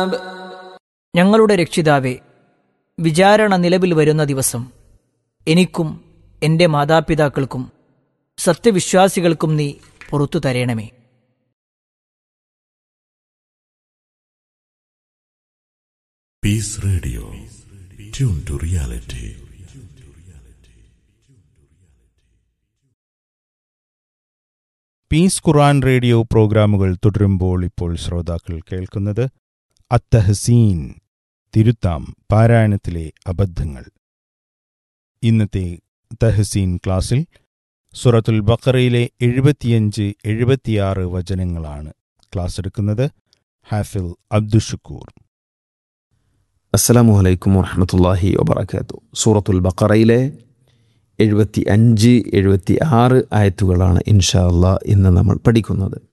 الحساب ഞങ്ങളുടെ രക്ഷിതാവേ വിചാരണ നിലവിൽ വരുന്ന ദിവസം എനിക്കും എൻ്റെ മാതാപിതാക്കൾക്കും സത്യവിശ്വാസികൾക്കും നീ പുറത്തു തരേണമേ Peace Radio. Tune to reality. Peace Quran radio പ്രോഗ്രാമുകൾ തുടരുമ്പോൾ ഇപ്പോൾ ശ്രോതാക്കൾ കേൾക്കുന്നത് അത്തഹസീൻ തിരുത്താം പാരായണത്തിലെ അബദ്ധങ്ങൾ ഇന്നത്തെ തഹസീൻ ക്ലാസ്സിൽ സുറത്തുൽ ബക്കറയിലെ എഴുപത്തിയഞ്ച് എഴുപത്തിയാറ് വചനങ്ങളാണ് ക്ലാസ് എടുക്കുന്നത് ഹാഫിൽ അബ്ദുഷക്കൂർ അസ്സലാമു അലൈക്കും വറഹമത്തല്ലാഹി വബർക്കാത്തു സൂറത്തുൽ ബക്കറയിലെ എഴുപത്തി അഞ്ച് എഴുപത്തി ആറ് ആയത്തുകളാണ് ഇൻഷാ അള്ളാ ഇന്ന് നമ്മൾ പഠിക്കുന്നത്